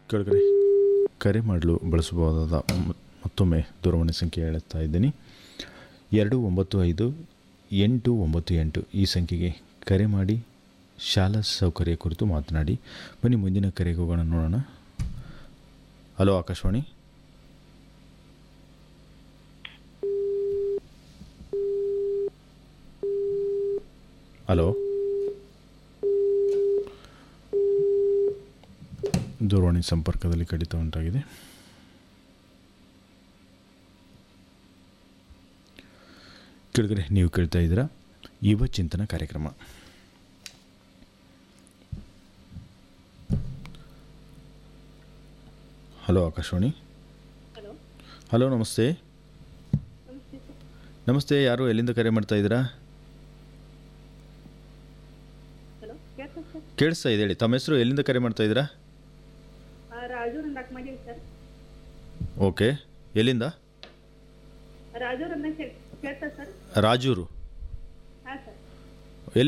ಕೆಳಗಡೆ ಕರೆ ಮಾಡಲು ಬಳಸಬಹುದಾದ ಮ- ಮತ್ತೊಮ್ಮೆ ದೂರವಾಣಿ ಸಂಖ್ಯೆ ಹೇಳುತ್ತಾ ಇದ್ದೀನಿ ಎರಡು ಒಂಬತ್ತು ಐದು ಎಂಟು ಒಂಬತ್ತು ಎಂಟು ಈ ಸಂಖ್ಯೆಗೆ ಕರೆ ಮಾಡಿ ಶಾಲಾ ಸೌಕರ್ಯ ಕುರಿತು ಮಾತನಾಡಿ ಬನ್ನಿ ಮುಂದಿನ ಕರೆಗೆ ಹೋಗೋಣ ನೋಡೋಣ ಹಲೋ ಆಕಾಶವಾಣಿ ಹಲೋ ದೂರವಾಣಿ ಸಂಪರ್ಕದಲ್ಲಿ ಕಡಿತ ಉಂಟಾಗಿದೆ ಕೆಳಗಡೆ ನೀವು ಕೇಳ್ತಾ ಇದ್ದೀರಾ ಯುವ ಚಿಂತನ ಕಾರ್ಯಕ್ರಮ ಹಲೋ ಆಕಾಶವಾಣಿ ಹಲೋ ಹಲೋ ನಮಸ್ತೆ ನಮಸ್ತೆ ಸರ್ ನಮಸ್ತೆ ಯಾರು ಎಲ್ಲಿಂದ ಕರೆ ಮಾಡ್ತಾ ಇದ್ದೀರಾ ಹಲೋ ಕೇಳ್ತಾ ಸರ್ ಕೇಳಿಸ್ತಾ ಇದೆ ಹೇಳಿ ತಮ್ಮ ಹೆಸರು ಎಲ್ಲಿಂದ ಕರೆ ಮಾಡ್ತಾ ಇದ್ದೀರಾ ಆ, ರಾಜು ನಂದಾಕ್ ಮಾಡೀವಿ ಸರ್ ಓಕೆ ಎಲ್ಲಿಂದ ರಾಜು ನಂದಾಕ್ ಕೇಳ್ತಾ ಸರ್ ರಾಜೂರು